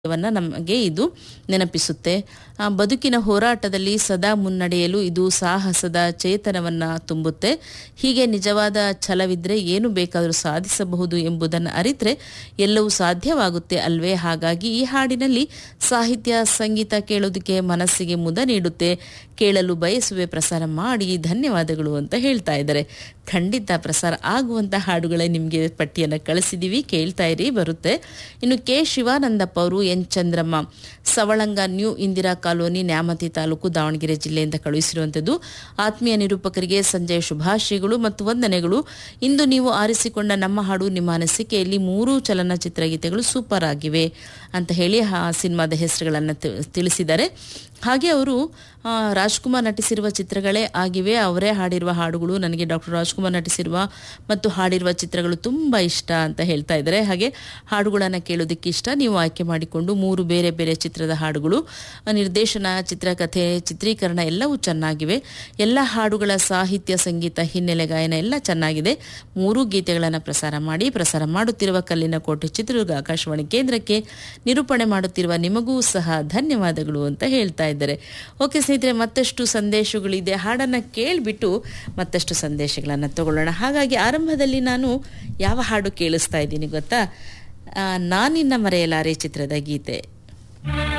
ವನ್ನ ನಮಗೆ ಇದು ನೆನಪಿಸುತ್ತೆ ಆ ಬದುಕಿನ ಹೋರಾಟದಲ್ಲಿ ಸದಾ ಮುನ್ನಡೆಯಲು ಇದು ಸಾಹಸದ ಚೇತನವನ್ನ ತುಂಬುತ್ತೆ ಹೀಗೆ ನಿಜವಾದ ಛಲವಿದ್ರೆ ಏನು ಬೇಕಾದರೂ ಸಾಧಿಸಬಹುದು ಎಂಬುದನ್ನು ಅರಿತ್ರೆ ಎಲ್ಲವೂ ಸಾಧ್ಯವಾಗುತ್ತೆ ಅಲ್ವೇ ಹಾಗಾಗಿ ಈ ಹಾಡಿನಲ್ಲಿ ಸಾಹಿತ್ಯ ಸಂಗೀತ ಕೇಳೋದಕ್ಕೆ ಮನಸ್ಸಿಗೆ ಮುದ ನೀಡುತ್ತೆ ಕೇಳಲು ಬಯಸುವೆ ಪ್ರಸಾರ ಮಾಡಿ ಧನ್ಯವಾದಗಳು ಅಂತ ಹೇಳ್ತಾ ಇದ್ದಾರೆ ಖಂಡಿತ ಪ್ರಸಾರ ಆಗುವಂತ ಹಾಡುಗಳೇ ನಿಮಗೆ ಪಟ್ಟಿಯನ್ನು ಕಳಿಸಿದೀವಿ ಕೇಳ್ತಾ ಇರಿ ಬರುತ್ತೆ ಇನ್ನು ಕೆ ಶಿವಾನಂದಪ್ಪ ಅವರು N Chandramma Savalanga new Indira colony Nyamathi taluk Davanagere ಜಿಲ್ಲೆಯಿಂದ ಕಳುಹಿಸಿರುವಂಥದ್ದು ಆತ್ಮೀಯ ನಿರೂಪಕರಿಗೆ ಸಂಜೆಯ ಶುಭಾಶಯಗಳು ಮತ್ತು ವಂದನೆಗಳು ಇಂದು ನೀವು ಆರಿಸಿಕೊಂಡ ನಮ್ಮ ಹಾಡು ನಿಮ್ಮ ಅನಿಸಿಕೆಯಲ್ಲಿ ಮೂರು ಚಲನಚಿತ್ರ ಗೀತೆಗಳು ಸೂಪರ್ ಆಗಿವೆ ಅಂತ ಹೇಳಿ ಆ ಸಿನಿಮಾದ ಹೆಸರುಗಳನ್ನು ತಿಳಿಸಿದ್ದಾರೆ ಹಾಗೆ ಅವರು ಆ, ರಾಜ್ಕುಮಾರ್ ನಟಿಸಿರುವ ಚಿತ್ರಗಳೇ ಆಗಿವೆ ಅವರೇ ಹಾಡಿರುವ ಹಾಡುಗಳು ನನಗೆ ಡಾಕ್ಟರ್ ರಾಜ್ಕುಮಾರ್ ನಟಿಸಿರುವ ಮತ್ತು ಹಾಡಿರುವ ಚಿತ್ರಗಳು ತುಂಬ ಇಷ್ಟ ಅಂತ ಹೇಳ್ತಾ ಇದ್ದಾರೆ ಹಾಗೆ ಹಾಡುಗಳನ್ನು ಕೇಳೋದಕ್ಕೆ ಇಷ್ಟ ನೀವು ಆಯ್ಕೆ ಮಾಡಿಕೊಂಡು ಮೂರು ಬೇರೆ ಬೇರೆ ಚಿತ್ರದ ಹಾಡುಗಳು ಆ, ನಿರ್ದೇಶನ ಚಿತ್ರಕಥೆ ಚಿತ್ರೀಕರಣ ಎಲ್ಲವೂ ಚೆನ್ನಾಗಿವೆ ಎಲ್ಲ ಹಾಡುಗಳ ಸಾಹಿತ್ಯ ಸಂಗೀತ ಹಿನ್ನೆಲೆ ಗಾಯನ ಎಲ್ಲ ಚೆನ್ನಾಗಿದೆ ಮೂರು ಗೀತೆಗಳನ್ನು ಪ್ರಸಾರ ಮಾಡಿ ಪ್ರಸಾರ ಮಾಡುತ್ತಿರುವ ಕಲ್ಲಿನ ಕೋಟೆ ಚಿತ್ರದುರ್ಗ ಆಕಾಶವಾಣಿ ಕೇಂದ್ರಕ್ಕೆ ನಿರೂಪಣೆ ಮಾಡುತ್ತಿರುವ ನಿಮಗೂ ಸಹ ಧನ್ಯವಾದಗಳು ಅಂತ ಹೇಳ್ತಾ ಇದ್ದಾರೆ ಓಕೆ ಸ್ನೇಹಿತರೆ ಮತ್ತಷ್ಟು ಸಂದೇಶಗಳಿದೆ ಹಾಡನ್ನು ಕೇಳಿಬಿಟ್ಟು ಮತ್ತಷ್ಟು ಸಂದೇಶಗಳನ್ನು ತಗೊಳ್ಳೋಣ ಹಾಗಾಗಿ ಆರಂಭದಲ್ಲಿ ನಾನು ಯಾವ ಹಾಡು ಕೇಳಿಸ್ತಾ ಇದ್ದೀನಿ ಗೊತ್ತಾ ಆ, ನಾನಿನ್ನ ಮರೆಯಲಾರೆ ಚಿತ್ರದ ಗೀತೆ